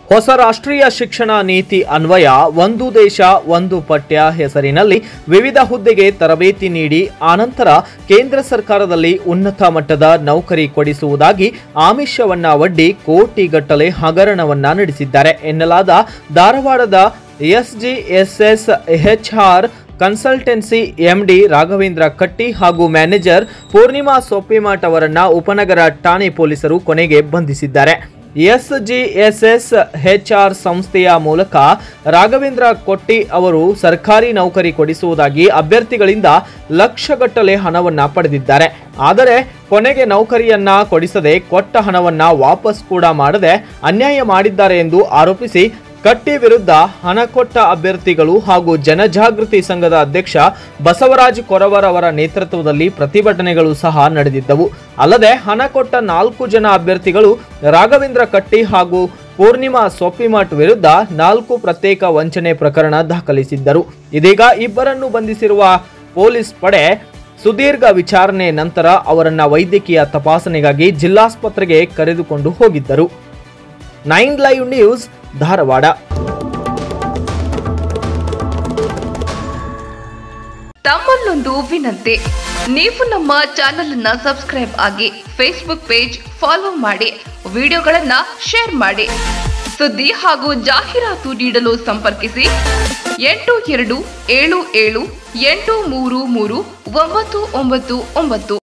ಹೊಸ ರಾಷ್ಟ್ರೀಯ ಶಿಕ್ಷಣ ನೀತಿ ಅನ್ವಯ ಒಂದು ದೇಶ ಒಂದು ಪಠ್ಯ ಹೆಸರಿನಲ್ಲಿ ವಿವಿಧ ಹುದ್ದೆಗೆ ತರಬೇತಿ ನೀಡಿ ಆನಂತರ ಕೇಂದ್ರ ಸರ್ಕಾರದಲ್ಲಿ ಉನ್ನತ ಮಟ್ಟದ ನೌಕರಿ ಕೊಡಿಸುವುದಾಗಿ ಆಮಿಷವನ್ನ ಒಡ್ಡಿ ಕೋಟಿಗಟ್ಟಲೆ ಹಗರಣವನ್ನ ನಡೆಸಿದ್ದಾರೆ ಎನ್ನಲಾದ ಧಾರವಾಡದ SGSS HR consultancy MD Raghavendra Katti ಹಾಗೂ ಮ್ಯಾನೇಜರ್ ಪೂರ್ಣಿಮಾ ಸೊಪ್ಪಿಮಾಟ್ ಅವರನ್ನ ಉಪನಗರ ಠಾಣೆ ಪೊಲೀಸರು ಕೊನೆಗೆ ಬಂಧಿಸಿದ್ದಾರೆ ಎಸ್ಜಿಎಸ್ಎಸ್ ಎಚ್ಆರ್ ಸಂಸ್ಥೆಯ ಮೂಲಕ ರಾಘವೇಂದ್ರ ಕೊಟ್ಟಿ ಅವರು ಸರ್ಕಾರಿ ನೌಕರಿ ಕೊಡಿಸುವುದಾಗಿ ಅಭ್ಯರ್ಥಿಗಳಿಂದ ಲಕ್ಷಗಟ್ಟಲೆ ಹಣವನ್ನ ಪಡೆದಿದ್ದಾರೆ ಆದರೆ ಕೊನೆಗೆ ನೌಕರಿಯನ್ನ ಕೊಡಿಸದೆ ಕೊಟ್ಟ ಹಣವನ್ನ ವಾಪಸ್ ಕೂಡ ಮಾಡದೆ ಅನ್ಯಾಯ ಮಾಡಿದ್ದಾರೆ ಎಂದು ಆರೋಪಿಸಿ ಕಟ್ಟಿ ವಿರುದ್ಧ ಹಣ ಕೊಟ್ಟ ಅಭ್ಯರ್ಥಿಗಳು ಹಾಗೂ ಜನಜಾಗೃತಿ ಸಂಘದ ಅಧ್ಯಕ್ಷ ಬಸವರಾಜ್ ಕೊರವರ್ ಅವರ ನೇತೃತ್ವದಲ್ಲಿ ಪ್ರತಿಭಟನೆಗಳು ಸಹ ನಡೆದಿದ್ದವು ಅಲ್ಲದೆ ಹಣ ಕೊಟ್ಟ ನಾಲ್ಕು ಜನ ಅಭ್ಯರ್ಥಿಗಳು ರಾಘವೇಂದ್ರ ಕಟ್ಟಿ ಹಾಗೂ ಪೂರ್ಣಿಮಾ ಸೊಪ್ಪಿಮಠ್ ವಿರುದ್ಧ ನಾಲ್ಕು ಪ್ರತ್ಯೇಕ ವಂಚನೆ ಪ್ರಕರಣ ದಾಖಲಿಸಿದ್ದರು ಇದೀಗ ಇಬ್ಬರನ್ನು ಬಂಧಿಸಿರುವ ಪೊಲೀಸ್ ಪಡೆ ಸುದೀರ್ಘ ವಿಚಾರಣೆ ನಂತರ ಅವರನ್ನ ವೈದ್ಯಕೀಯ ತಪಾಸಣೆಗಾಗಿ ಜಿಲ್ಲಾಸ್ಪತ್ರೆಗೆ ಕರೆದುಕೊಂಡು ಹೋಗಿದ್ದರು ನೈನ್ ಲೈವ್ ನ್ಯೂಸ್ ಧಾರವಾಡ ತಮ್ಮಲ್ಲೊಂದು ವಿನಂತಿ ನೀವು ನಮ್ಮ ಚಾನೆಲ್ ಅನ್ನ ಸಬ್ಸ್ಕ್ರೈಬ್ ಆಗಿ ಫೇಸ್ಬುಕ್ ಪೇಜ್ ಫಾಲೋ ಮಾಡಿ ವಿಡಿಯೋಗಳನ್ನ ಶೇರ್ ಮಾಡಿ ಸುದ್ದಿ ಹಾಗೂ ಜಾಹೀರಾತು ನೀಡಲು ಸಂಪರ್ಕಿಸಿ ಎಂಟು ಎರಡು ಏಳು ಏಳು ಎಂಟು ಮೂರು ಮೂರು ಒಂಬತ್ತು ಒಂಬತ್ತು ಒಂಬತ್ತು